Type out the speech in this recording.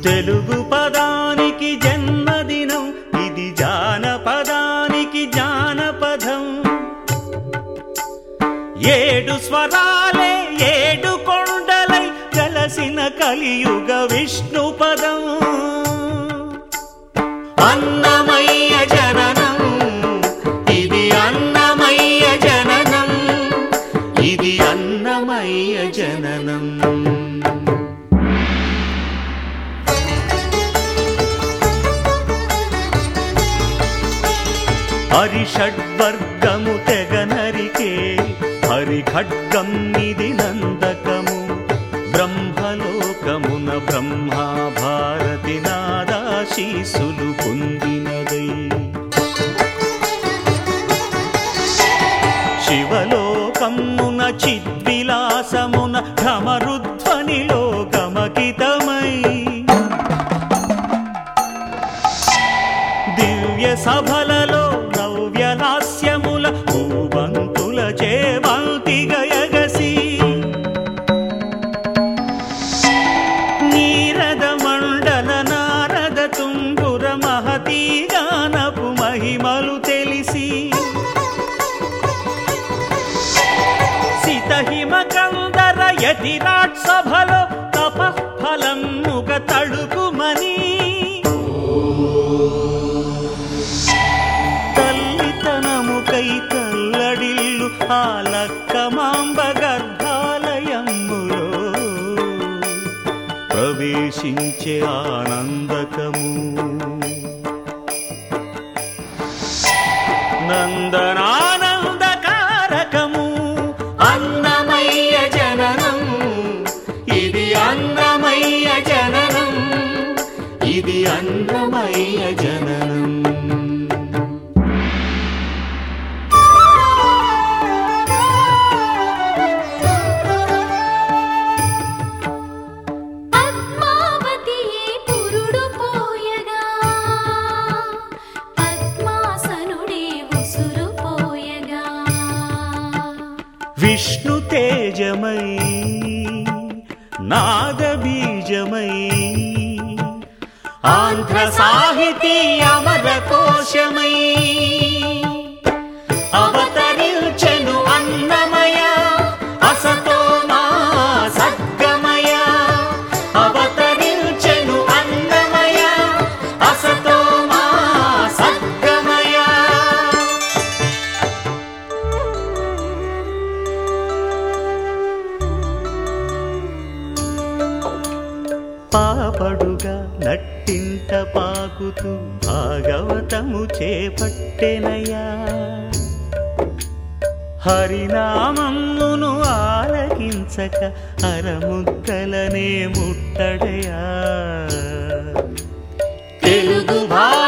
తెలుగు పదానికి జన్మదినం ఇది జానపదానికి జానపదం ఏడు స్వరాలే ఏడు కొండలై కలసిన కలియుగ విష్ణు పదం అన్నమయ్య జననం ఇది అన్నమయ్య జననం ఇది అన్నమయ్య జననం హరిషడ్వర్గము తెగనరికే హరిఖడ్గం ఇది నందకము బ్రహ్మలోకమున బ్రహ్మా భారతి నాదాశీసులు పొందినదై శివలోకమున చిద్విలాసమున ఘమరుధ్వనిలో గమకితమై దివ్య సభలలో నవ్యలాస్యముల భూబంతుల చేమంతి గయగసి నీరద మండల నారద తుంగుర మహతీ గానపు మహిమలు తెలిసి సితహిమ కందర యతిరాట్ సభలో తపఫలముగ తడుకుమని తల్లితనముకై తల్లడిల్లు ఆ లక్కమాంబ గర్భాలయములో ప్రవేశించే ఆనందకము నందనానందకారకము అన్నమయ్య జననం ఇది అన్నమయ్య జననం ఇది అన్నమయ్య జననం పద్మావతియే పురుడు పోయగా పద్మాసనుడే ఉసురు పోయగా విష్ణు తేజమై నాగబీజమై ఆంధ్ర సాహితీ అమర కోశమై అవతరించెను అన్నమయ అసతో మా సద్గమయ అవతరించెను అన్నమయ అసతో మా సద్గమయ పాపడుగా నట్టింట పాకుతూ భాగవతము చేపట్టెనయ్యా హరినామమును ఆలకించక అరముద్దలనే ముట్టడయా తెలుగు భాష